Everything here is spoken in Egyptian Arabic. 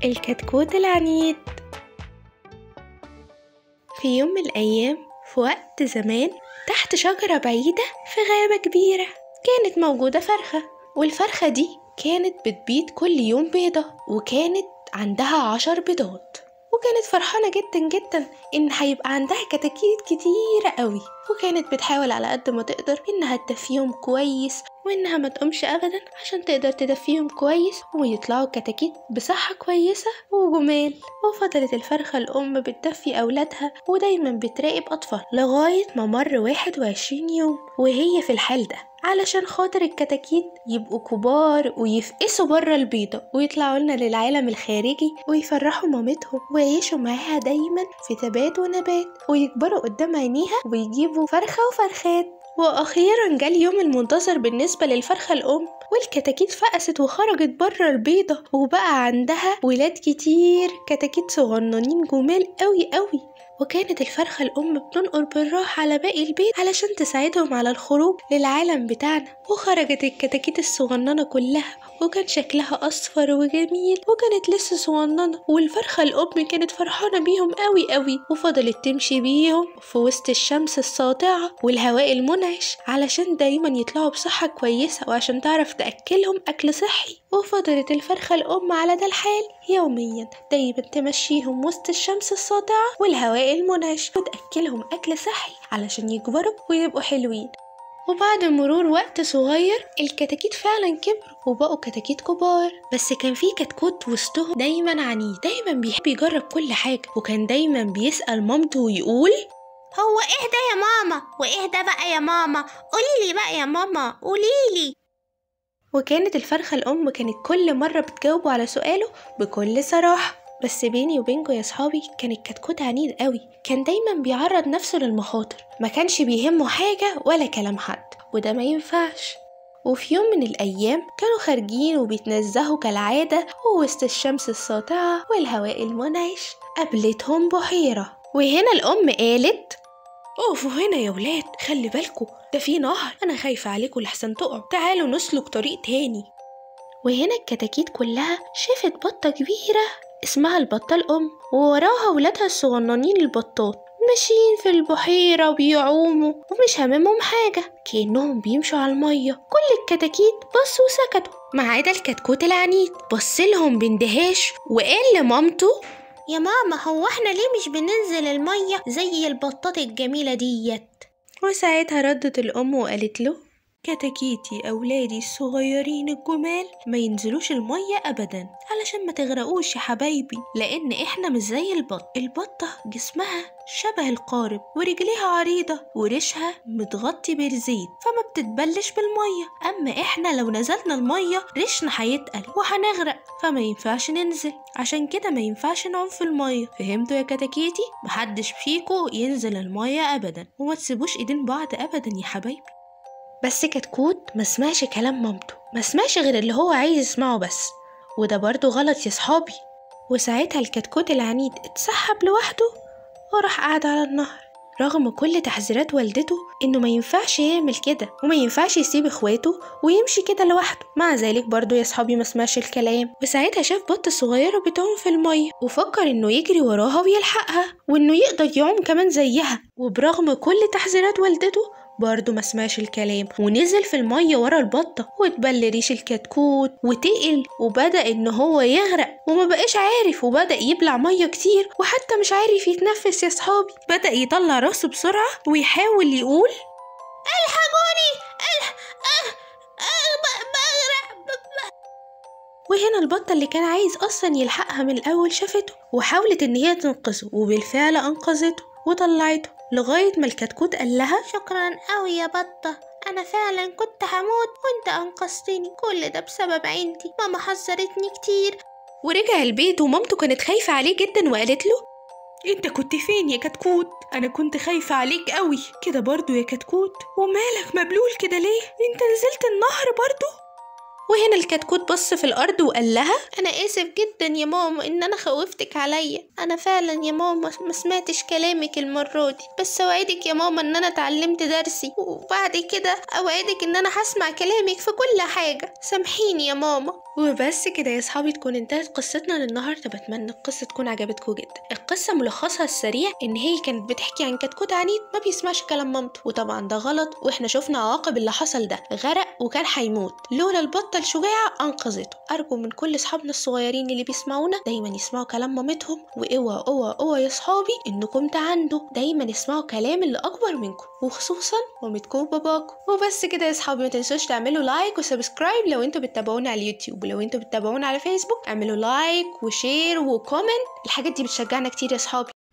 الكتكوت العنيد في يوم من الأيام في وقت زمان تحت شجرة بعيدة في غابة كبيرة كانت موجودة فرخة والفرخة دي كانت بتبيض كل يوم بيضة وكانت عندها عشر بيضات وكانت فرحانة جدا جدا إن هيبقى عندها كتاكيت كتيرة قوي وكانت بتحاول على قد ما تقدر إنها تدفيهم كويس وإنها ما تقومش أبدا عشان تقدر تدفيهم كويس ويطلعوا كتاكيت بصحة كويسة وجمال وفضلت الفرخة الأم بتدفي أولادها ودايما بتراقب أطفال لغاية ما مر واحد وعشرين يوم وهي في الحال ده علشان خاطر الكتاكيت يبقوا كبار ويفقسوا بره البيضة ويطلعوا لنا للعالم الخارجي ويفرحوا مامتهم ويعيشوا معاها دايما في ثبات ونبات ويكبروا قدام عينيها ويجيبوا فرخة وفرخات وأخيرا جه اليوم المنتظر بالنسبة للفرخة الأم والكتاكيت فقست وخرجت بره البيضة وبقى عندها ولاد كتير كتاكيت صغننين جمال قوي قوي وكانت الفرخة الأم بتنقر بالراحة على باقي البيت علشان تساعدهم على الخروج للعالم بتاعنا وخرجت الكتاكيت الصغننة كلها وكان شكلها أصفر وجميل وكانت لسه صغننة والفرخة الأم كانت فرحانة بيهم قوي قوي وفضلت تمشي بيهم في وسط الشمس الساطعة والهواء المنعش علشان دايما يطلعوا بصحة كويسة وعشان تعرف تأكلهم أكل صحي وفضلت الفرخة الأم على ده الحال يوميا دايما تمشيهم وسط الشمس الساطعة والهواء المنعش وتأكلهم أكل صحي علشان يكبروا ويبقوا حلوين وبعد مرور وقت صغير الكتاكيت فعلا كبروا وبقوا كتاكيت كبار بس كان في كتكوت وسطهم دايما عنيد دايما بيحب يجرب كل حاجة وكان دايما بيسأل مامته ويقول هو ايه ده يا ماما وايه ده بقى يا ماما قوليلي بقى يا ماما قوليلي وكانت الفرخة الأم كانت كل مرة بتجاوبه على سؤاله بكل صراحة بس بيني وبينكم يا صحابي كان الكتكوت عنيد قوي كان دايما بيعرض نفسه للمخاطر ما كانش بيهمه حاجة ولا كلام حد وده ما ينفعش وفي يوم من الأيام كانوا خارجين وبيتنزهوا كالعادة ووسط الشمس الساطعة والهواء المنعش قابلتهم بحيرة وهنا الأم قالت اقفوا هنا يا ولاد خلي بالكوا ده في نهر انا خايفة عليكوا لحسن تقعوا تعالوا نسلك طريق تاني وهنا الكتاكيت كلها شافت بطة كبيرة اسمها البطة الأم ووراها ولادها الصغننين البطات ماشيين في البحيرة بيعوموا ومش هاممهم حاجة كأنهم بيمشوا على المية كل الكتاكيت بصوا وسكتوا ما عدا الكتكوت العنيد بصلهم باندهاش وقال لمامته يا ماما هو احنا ليه مش بننزل المية زي البطات الجميلة ديت وساعتها ردت الأم وقالت له كتاكيتي أولادي الصغيرين الجمال ما ينزلوش المية أبدا علشان ما تغرقوش يا حبايبي لأن إحنا مش زي البط البطة جسمها شبه القارب ورجليها عريضة وريشها متغطي بالزيت فما بتتبلش بالمية أما إحنا لو نزلنا المية ريشنا هيتقل وهنغرق فما ينفعش ننزل عشان كده ما ينفعش نعوم في المية فهمتوا يا كتاكيتي محدش فيكو ينزل المية أبدا وما تسيبوش إيدين بعض أبدا يا حبايبي بس كتكوت ما سمعش كلام مامته ما سمعش غير اللي هو عايز يسمعه بس وده برضه غلط يا صحابي وساعتها الكتكوت العنيد اتسحب لوحده وراح قعد على النهر رغم كل تحذيرات والدته انه ما ينفعش يعمل كده وما ينفعش يسيب اخواته ويمشي كده لوحده مع ذلك برضه يا صحابي ما سمعش الكلام وساعتها شاف بطة صغيرة بتعوم في المية وفكر انه يجري وراها ويلحقها وانه يقدر يعوم كمان زيها وبرغم كل تحذيرات والدته برضه ما سمعش الكلام ونزل في المية ورا البطة واتبل ريش الكتكوت وتقل وبدأ إن هو يغرق وما بقاش عارف وبدأ يبلع مية كتير وحتى مش عارف يتنفس يا صحابي بدأ يطلع راسه بسرعة ويحاول يقول الحقوني الح... أه... أه... ب- بغرق ب- وهنا البطة اللي كان عايز أصلا يلحقها من الأول شافته وحاولت إن هي تنقذه وبالفعل أنقذته وطلعته لغاية ما الكتكوت قال لها شكرا قوي يا بطة أنا فعلا كنت هموت وانت أنقذتني كل ده بسبب عينتي ماما حذرتني كتير ورجع البيت ومامته كانت خايفة عليه جدا وقالت له انت كنت فين يا كتكوت انا كنت خايفة عليك قوي كده برضو يا كتكوت ومالك مبلول كده ليه انت نزلت النهر برضو وهنا الكتكوت بص في الارض وقال لها انا اسف جدا يا ماما ان انا خوفتك عليا انا فعلا يا ماما ما سمعتش كلامك المره دي بس اوعدك يا ماما ان انا اتعلمت درسي وبعد كده اوعدك ان انا هسمع كلامك في كل حاجه سامحيني يا ماما وبس كده يا صحابي تكون انتهت قصتنا للنهارده بتمنى القصه تكون عجبتكم جدا القصه ملخصها السريع ان هي كانت بتحكي عن كتكوت عنيد ما بيسمعش كلام مامته وطبعا ده غلط واحنا شفنا عواقب اللي حصل ده غرق وكان هيموت لولا البطه الشجاعه انقذته ارجو من كل اصحابنا الصغيرين اللي بيسمعونا دايما يسمعوا كلام مامتهم واوعى اوعى اوعى يا صحابي انكم تعندوا دايما اسمعوا كلام اللي اكبر منكم وخصوصا مامتكم وباباكم وبس كده يا صحابي ما تنسوش تعملوا لايك وسبسكرايب لو انتوا بتتابعونا على اليوتيوب ولو انتوا بتتابعونا على فيسبوك اعملوا لايك وشير وكومنت الحاجات دي بتشجعنا كتير يا صحابي